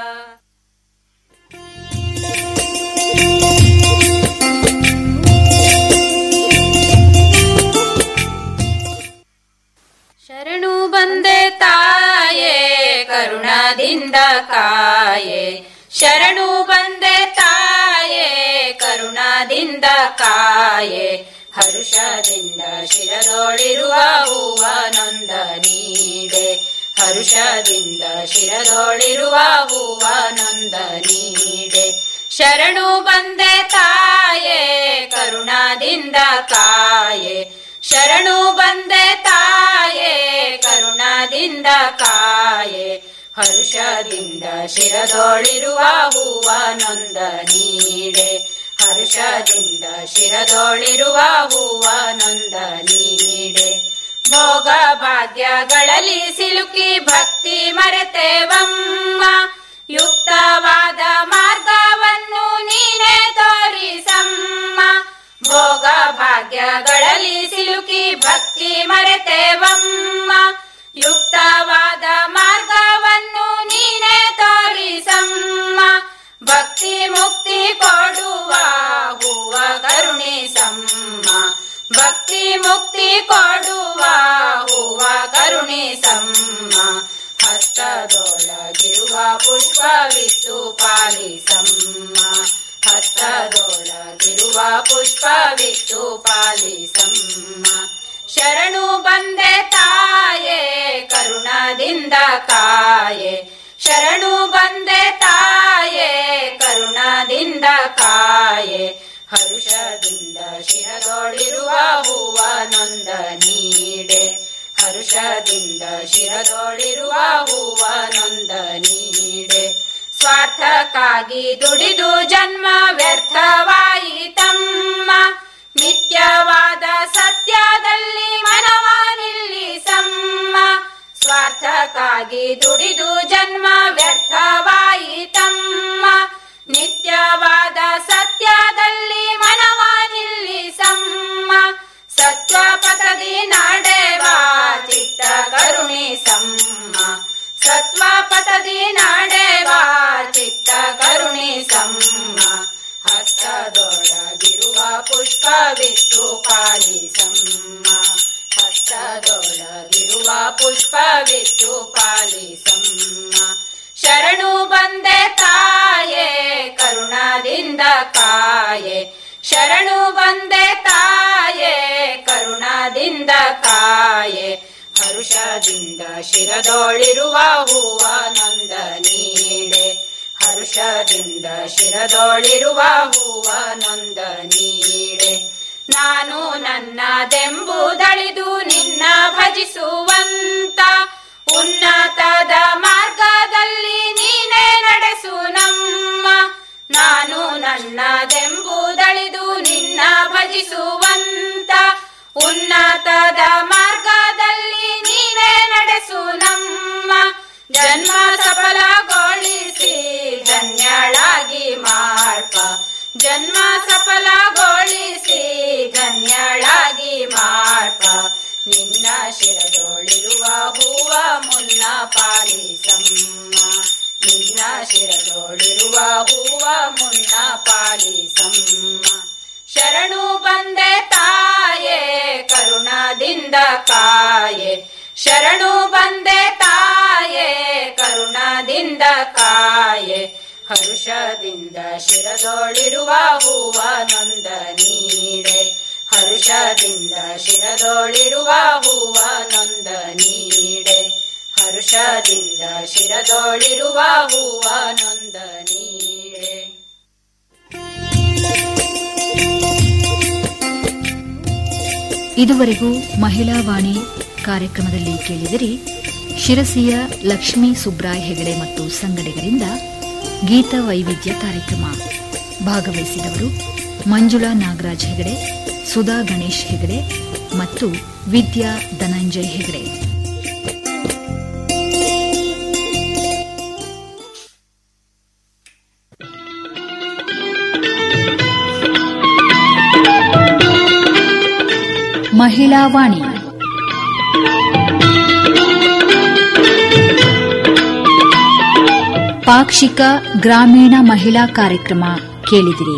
ಶರಣು ಬಂದೆ ತಾಯೇ ಕರುಣದಿಂದ ಕಾಯೆ ಶರಣು ಬಂದೆ ತಾಯೇ ಕರುಣದಿಂದ ಕಾಯೆ ಹರುಷದಿಂದ ಶಿರದೊಳಿರುವ ಹೂವ ನೊಂದ ನೀಡೆ ಹರುಷದಿಂದ ಶಿರದೊಳಿರುವ ಹೂವ ನೊಂದ ನೀಡೆ ಶರಣು ಬಂದೆ ತಾಯೇ ಕರುಣದಿಂದ ಕಾಯೆ ಶರಣು ಬಂದೆ ತಾಯೇ ಕರುಣದಿಂದ ಕಾಯೆ ಹರುಷದಿಂದ ಶಿರದೊಳಿರುವ ಹೂವ ನೊಂದ ನೀಡೆ ಹರುಷದಿಂದ ಶಿರದೊಳಿರುವ ಹೂವ ನೊಂದ ನೀಡೆ ಭೋಗ ಭಾಗ್ಯಗಳಲ್ಲಿ ಸಿಲುಕಿ ಭಕ್ತಿ ಮರೆತೇವಮ್ಮ ಯುಕ್ತವಾದ ಮಾರ್ಗವನ್ನು ನೀನೇ ತೋರಿಸಮ್ಮ ಭೋಗ ಭಾಗ್ಯಗಳಲ್ಲಿ ಸಿಲುಕಿ ಭಕ್ತಿ ಮರೆತೇವಮ್ಮ ಯುಕ್ತವಾದ ಮಾರ್ಗವನ್ನು ನೀನೇ ತೋರಿಸಮ್ಮ ಭಕ್ತಿ ಮುಕ್ತಿ ಕೊಡುವ ಹೂವ ಕರುಣಿಸಮ್ಮ ಭಕ್ತಿ ಮುಕ್ತಿ ಕೊಡುವ ಹೂವ ಕರುಣಿಸಮ್ಮ ಹಸ್ತದೊಳಗಿರುವ ಪುಷ್ಪವಿತ್ತು ಪಾಲಿಸಮ್ಮ ಹಸ್ತದೊಳಗಿರುವ ಪುಷ್ಪವಿತ್ತು ಪಾಲಿಸಮ್ಮ ಶರಣು ಬಂದೆ ತಾಯೇ ಕರುಣದಿಂದ ಕಾಯೆ ಶರಣು ಬಂದೆ ತಾಯೇ ಕರುಣದಿಂದ ಕಾಯೆ ಹರುಷದಿಂದ ಶಿರದೊಳಿರುವ ಹೂವ ನೊಂದ ನೀಡೆ ಹರುಷದಿಂದ ಶಿರದೊಳಿರುವ ಹೂವ ನೊಂದ ನೀಡೆ ಸ್ವಾರ್ಥಕ್ಕಾಗಿ ದುಡಿದು ಜನ್ಮ ವ್ಯರ್ಥವಾಯಿತಮ್ಮ ನಿತ್ಯವಾದ ಸತ್ಯದಲ್ಲಿ ಮನವ ನಿಲ್ಲಿಸಮ್ಮ ಸ್ವಾರ್ಥಕ್ಕಾಗಿ ದುಡಿದು ಜನ್ಮ ವ್ಯರ್ಥವಾಯಿತಮ್ಮ ನಿತ್ಯವಾದ ಸತ್ಯದಲ್ಲಿ ಮನವ ನಿಲ್ಲಿಸಮ್ಮ ಸತ್ವ ಪಥದಿ ನಡೆವಾ ಚಿತ್ತ ಕರುಣಿಸಮ್ಮ ಸತ್ವ ಪಥದಿ ನಡೆವಾ ಚಿತ್ತ ಕರುಣಿಸಮ್ಮ ಹಸ್ತದೊಳಗಿರುವ ಪುಷ್ಪವಿತ್ತು ಪಾಲಿಸಮ್ಮ ಹಸ್ತದೊಳಗಿರುವ ಪುಷ್ಪವಿತ್ತು ಪಾಲಿಸಮ್ಮ ಶರಣು ಬಂದೆ ತಾಯೇ ಕರುಣದಿಂದ ಕಾಯೆ ಶರಣು ಬಂದೆ ತಾಯೇ ಕರುಣದಿಂದ ಕಾಯೆ ಹರುಷದಿಂದ ಶಿರದೊಳಿರುವ ಹೂವ ನೊಂದ ನೀಡೆ ಹರುಷದಿಂದ ಶಿರದೊಳಿರುವ ಹೂವ ನೊಂದ ನೀಡೆ ನಾನು ನನ್ನದೆಂಬುದಳಿದು ನಿನ್ನ ಭಜಿಸುವಂತ ಉನ್ನತದ ಮಾರ್ಗದಲ್ಲಿ ನೀನೇ ನಡೆಸು ನಮ್ಮ ನಾನು ನನ್ನದೆಂಬುದಳಿದು ನಿನ್ನ ಭಜಿಸುವಂತ ಉನ್ನತದ ಮಾರ್ಗದಲ್ಲಿ ನೀನೇ ನಡೆಸು ನಮ್ಮ ಜನ್ಮ ಸಫಲಗೊಳಿಸಿ ಧನ್ಯಳಾಗಿ ಮಾಡ್ಪ ಜನ್ಮ ಸಫಲಗೊಳಿಸಿ ಧನ್ಯಳಾಗಿ ಮಾಡ್ಪ ನಿನ್ನ ಶಿರದೊಳಿರುವ ಹೂವ ಮುನ್ನ ಪಾಲಿಸಮ್ಮ ನಿನ್ನ ಶಿರದೊಳಿರುವ ಹೂವ ಮುನ್ನ ಪಾಲಿಸಮ್ಮ ಶರಣು ಬಂದೆ ತಾಯೇ ಕರುಣದಿಂದ ಕಾಯೆ ಶರಣು ಬಂದೆ ತಾಯೇ ಕರುಣದಿಂದ ಕಾಯೆ ಹರುಷದಿಂದ ಶಿರದೊಳಿರುವ ಹೂವ ನೊಂದ ನೀಡೆ ಹರುಷದಿಂದ ಶಿರದೋಳಿರುವ ಹೂವ ನೊಂದ ನೀಡೆ ಹರುಷದಿಂದ ಶಿರದೋಳಿರುವ ಹೂವ ನೊಂದ ನೀಡೆ ಇದುವರೆಗೂ ಮಹಿಳಾ ವಾಣಿ ಕಾರ್ಯಕ್ರಮದಲ್ಲಿ ಕೇಳಿದಿರಿ ಶಿರಸಿಯ ಲಕ್ಷ್ಮೀ ಸುಬ್ರಾಯ್ ಹೆಗಡೆ ಮತ್ತು ಸಂಗಡಿಗರಿಂದ ಗೀತ ವೈವಿಧ್ಯ ಕಾರ್ಯಕ್ರಮ ಭಾಗವಹಿಸಿದವರು ಮಂಜುಳಾ ನಾಗರಾಜ್ ಹೆಗಡೆ ಸುಧಾ ಗಣೇಶ್ ಹೆಗಡೆ ಮತ್ತು ವಿದ್ಯಾ ಧನಂಜಯ್ ಹೆಗಡೆ ಮಹಿಳಾ ವಾಣಿ ಪಾಕ್ಷಿಕ ಗ್ರಾಮೀಣ ಮಹಿಳಾ ಕಾರ್ಯಕ್ರಮ ಕೇಳಿದಿರಿ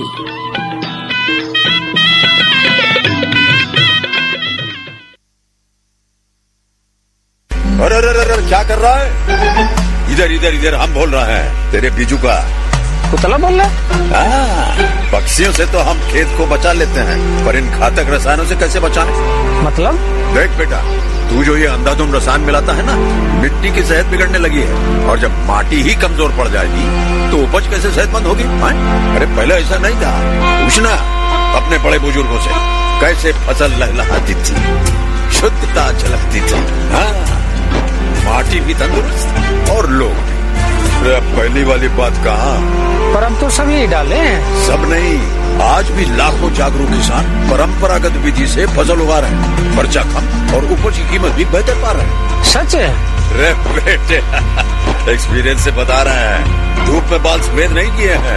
अरे अरे अरे अरे, क्या कर रहा है इधर इधर इधर हम बोल रहे हैं तेरे बीजू का कुतला बोल रहा हाँ, पक्षियों से तो हम खेत को बचा लेते हैं पर इन घातक रसायनों से कैसे बचाएं? मतलब देख बेटा तू जो ये अंधाधुंध रसायन मिलाता है ना मिट्टी की सेहत बिगड़ने लगी है और जब माटी ही कमजोर पड़ जाएगी तो उपज कैसे सेहतमंद होगी हाँ? अरे पहले ऐसा नहीं था पूछना अपने बड़े बुजुर्गों से कैसे फसल लहलहाती थी शुद्धता झलकती थी हाँ माटी भी तंदुरुस्त और लोग भी अरे अब पहली वाली बात कहाँ पर अब तो सब यही डाले हैं सब नहीं आज भी लाखों जागरूक किसान परंपरागत विधि से फसल उगा रहे हैं खर्चा कम और उपज की कीमत भी बेहतर पा रहे हैं सच है रे बेटे एक्सपीरियंस से बता रहे हैं धूप में बाल सफेद नहीं किए हैं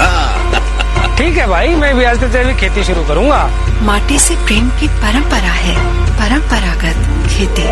हाँ ठीक है भाई मैं भी आज से जैविक खेती शुरू करूंगा माटी से प्रेम की परंपरा है परंपरागत खेती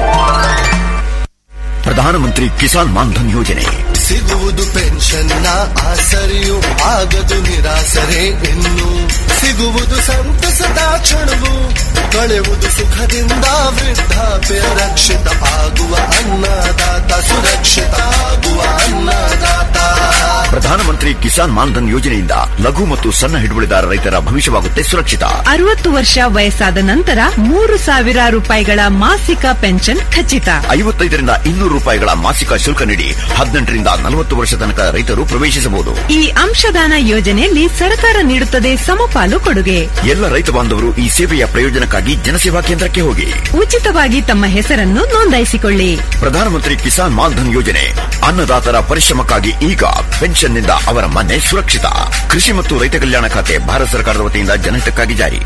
ಪ್ರಧಾನಮಂತ್ರಿ ಕಿಸಾನ್ ಮಾನ್ಧನ್ ಯೋಜನೆ ಸಿಗುವುದು ಪೆನ್ಷನ್ನ ಆಸರೆಯು ಆಗದು ನಿರಾಸರೆ ಇನ್ನು ಸಿಗುವುದು ಸಂತಸದ ಕ್ಷಣವು ಕಳೆವುದು ಸುಖದಿಂದ ವೃದ್ಧಾಪ್ಯ ರಕ್ಷಿತ ಆಗುವ ಅನ್ನದಾತ ಸುರಕ್ಷಿತ ಆಗುವ ಅನ್ನದಾತ ಪ್ರಧಾನಮಂತ್ರಿ ಕಿಸಾನ್ ಮಾನ್ಧನ್ ಯೋಜನೆಯಿಂದ ಲಘು ಮತ್ತು ಸಣ್ಣ ಹಿಡುವಳಿದಾರ ರೈತರ ಭವಿಷ್ಯವಾಗುತ್ತೆ ಸುರಕ್ಷಿತ ಅರವತ್ತು ವರ್ಷ ವಯಸ್ಸಾದ ನಂತರ ಮೂರು ಸಾವಿರ ರೂಪಾಯಿಗಳ ಮಾಸಿಕ ಪೆನ್ಷನ್ ಖಚಿತ ಐವತ್ತೈದರಿಂದ ಇನ್ನೂರು ರೂಪಾಯಿಗಳ ಮಾಸಿಕ ಶುಲ್ಕ ನೀಡಿ ಹದಿನೆಂಟರಿಂದ ನಲವತ್ತು ವರ್ಷ ತನಕ ರೈತರು ಪ್ರವೇಶಿಸಬಹುದು ಈ ಅಂಶದಾನ ಯೋಜನೆಯಲ್ಲಿ ಸರ್ಕಾರ ನೀಡುತ್ತದೆ ಸಮಪಾಲು ಕೊಡುಗೆ ಎಲ್ಲ ರೈತ ಬಾಂಧವರು ಈ ಸೇವೆಯ ಪ್ರಯೋಜನಕ್ಕಾಗಿ ಜನಸೇವಾ ಕೇಂದ್ರಕ್ಕೆ ಹೋಗಿ ಉಚಿತವಾಗಿ ತಮ್ಮ ಹೆಸರನ್ನು ನೋಂದಾಯಿಸಿಕೊಳ್ಳಿ ಪ್ರಧಾನಮಂತ್ರಿ ಕಿಸಾನ್ ಮಾನ್ಧನ್ ಯೋಜನೆ ಅನ್ನದಾತರ ಪರಿಶ್ರಮಕ್ಕಾಗಿ ಈಗ ಪೆನ್ಷನ್ನಿಂದ ಅವರ ಮನೆ ಸುರಕ್ಷಿತ ಕೃಷಿ ಮತ್ತು ರೈತ ಕಲ್ಯಾಣ ಖಾತೆ ಭಾರತ ಸರ್ಕಾರದ ವತಿಯಿಂದ ಜನಹಿತಕ್ಕಾಗಿ ಜಾರಿ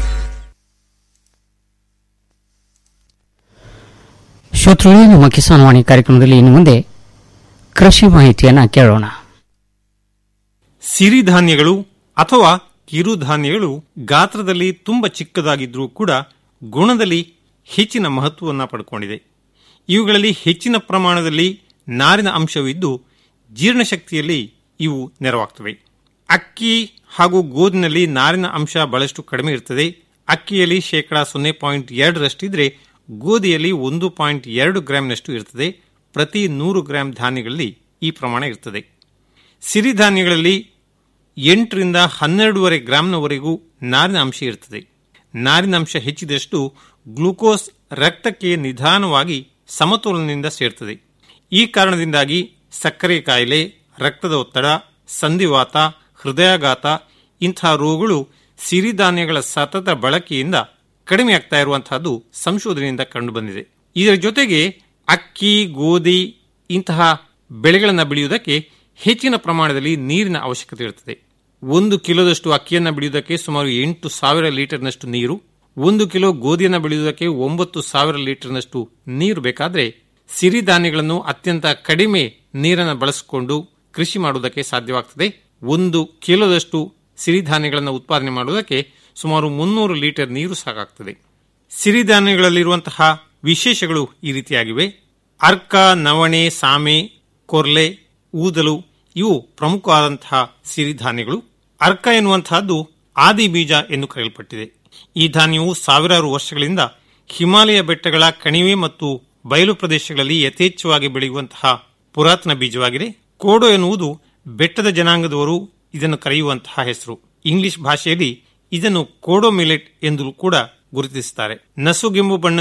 ಶ್ರೋತೃಗಳೇ ನಮ್ಮ ಕಿಸಾನ್ ವಾಣಿ ಕಾರ್ಯಕ್ರಮದಲ್ಲಿ ಇನ್ನು ಮುಂದೆ ಕೃಷಿ ಮಾಹಿತಿಯನ್ನು ಕೇಳೋಣ ಸಿರಿಧಾನ್ಯಗಳು ಅಥವಾ ಕಿರುಧಾನ್ಯಗಳು ಗಾತ್ರದಲ್ಲಿ ತುಂಬ ಚಿಕ್ಕದಾಗಿದ್ರೂ ಕೂಡ ಗುಣದಲ್ಲಿ ಹೆಚ್ಚಿನ ಮಹತ್ವವನ್ನು ಪಡ್ಕೊಂಡಿದೆ ಇವುಗಳಲ್ಲಿ ಹೆಚ್ಚಿನ ಪ್ರಮಾಣದಲ್ಲಿ ನಾರಿನ ಅಂಶವಿದ್ದು ಜೀರ್ಣಶಕ್ತಿಯಲ್ಲಿ ಇವು ನೆರವಾಗ್ತವೆ ಅಕ್ಕಿ ಹಾಗೂ ಗೋಧಿನಲ್ಲಿ ನಾರಿನ ಅಂಶ ಬಹಳಷ್ಟು ಕಡಿಮೆ ಇರ್ತದೆ ಅಕ್ಕಿಯಲ್ಲಿ ಶೇಕಡಾ ಸೊನ್ನೆ ಪಾಯಿಂಟ್ ಎರಡರಷ್ಟಿದ್ರೆ ಗೋಧಿಯಲ್ಲಿ ಒಂದು ಪಾಯಿಂಟ್ ಎರಡು ಗ್ರಾಂನಷ್ಟು ಇರ್ತದೆ ಪ್ರತಿ ನೂರು ಗ್ರಾಂ ಧಾನ್ಯಗಳಲ್ಲಿ ಈ ಪ್ರಮಾಣ ಇರ್ತದೆ ಸಿರಿಧಾನ್ಯಗಳಲ್ಲಿ ಎಂಟರಿಂದ ಹನ್ನೆರಡೂವರೆ ಗ್ರಾಂನವರೆಗೂ ನಾರಿನ ಅಂಶ ಇರ್ತದೆ ನಾರಿನ ಅಂಶ ಹೆಚ್ಚಿದಷ್ಟು ಗ್ಲೂಕೋಸ್ ರಕ್ತಕ್ಕೆ ನಿಧಾನವಾಗಿ ಸಮತೋಲನದಿಂದ ಸೇರ್ತದೆ ಈ ಕಾರಣದಿಂದಾಗಿ ಸಕ್ಕರೆ ಕಾಯಿಲೆ ರಕ್ತದ ಒತ್ತಡ ಸಂಧಿವಾತ ಹೃದಯಾಘಾತ ಇಂತಹ ರೋಗಗಳು ಸಿರಿಧಾನ್ಯಗಳ ಸತತ ಬಳಕೆಯಿಂದ ಕಡಿಮೆಯಾಗ್ತಾ ಇರುವಂತಹದ್ದು ಸಂಶೋಧನೆಯಿಂದ ಕಂಡುಬಂದಿದೆ ಇದರ ಜೊತೆಗೆ ಅಕ್ಕಿ ಗೋಧಿ ಇಂತಹ ಬೆಳೆಗಳನ್ನು ಬೆಳೆಯುವುದಕ್ಕೆ ಹೆಚ್ಚಿನ ಪ್ರಮಾಣದಲ್ಲಿ ನೀರಿನ ಅವಶ್ಯಕತೆ ಇರುತ್ತದೆ ಒಂದು ಕಿಲೋದಷ್ಟು ಅಕ್ಕಿಯನ್ನು ಬೆಳೆಯುವುದಕ್ಕೆ ಸುಮಾರು ಎಂಟು ಸಾವಿರ ಲೀಟರ್ನಷ್ಟು ನೀರು ಒಂದು ಕಿಲೋ ಗೋಧಿಯನ್ನು ಬೆಳೆಯುವುದಕ್ಕೆ ಒಂಬತ್ತು ಸಾವಿರ ಲೀಟರ್ನಷ್ಟು ನೀರು ಬೇಕಾದರೆ ಸಿರಿಧಾನ್ಯಗಳನ್ನು ಅತ್ಯಂತ ಕಡಿಮೆ ನೀರನ್ನು ಬಳಸಿಕೊಂಡು ಕೃಷಿ ಮಾಡುವುದಕ್ಕೆ ಸಾಧ್ಯವಾಗ್ತದೆ ಒಂದು ಕಿಲೋದಷ್ಟು ಸಿರಿಧಾನ್ಯಗಳನ್ನು ಉತ್ಪಾದನೆ ಮಾಡುವುದಕ್ಕೆ ಸುಮಾರು ಮುನ್ನೂರು ಲೀಟರ್ ನೀರು ಸಾಕಾಗ್ತದೆ ಸಿರಿಧಾನ್ಯಗಳಲ್ಲಿರುವಂತಹ ವಿಶೇಷಗಳು ಈ ರೀತಿಯಾಗಿವೆ ಅರ್ಕ ನವಣೆ ಸಾಮೆ ಕೊರ್ಲೆ ಊದಲು ಇವು ಪ್ರಮುಖವಾದಂತಹ ಸಿರಿಧಾನ್ಯಗಳು ಅರ್ಕ ಎನ್ನುವಂತಹದ್ದು ಆದಿ ಬೀಜ ಎಂದು ಕರೆಯಲ್ಪಟ್ಟಿದೆ ಈ ಧಾನ್ಯವು ಸಾವಿರಾರು ವರ್ಷಗಳಿಂದ ಹಿಮಾಲಯ ಬೆಟ್ಟಗಳ ಕಣಿವೆ ಮತ್ತು ಬಯಲು ಪ್ರದೇಶಗಳಲ್ಲಿ ಯಥೇಚ್ಛವಾಗಿ ಬೆಳೆಯುವಂತಹ ಪುರಾತನ ಬೀಜವಾಗಿದೆ ಕೋಡೋ ಎನ್ನುವುದು ಬೆಟ್ಟದ ಜನಾಂಗದವರು ಇದನ್ನು ಕರೆಯುವಂತಹ ಹೆಸರು ಇಂಗ್ಲಿಷ್ ಭಾಷೆಯಲ್ಲಿ ಇದನ್ನು ಕೋಡೋ ಮಿಲೆಟ್ ಎಂದು ಕೂಡ ಗುರುತಿಸುತ್ತಾರೆ ನಸುಗೆಂಬು ಬಣ್ಣ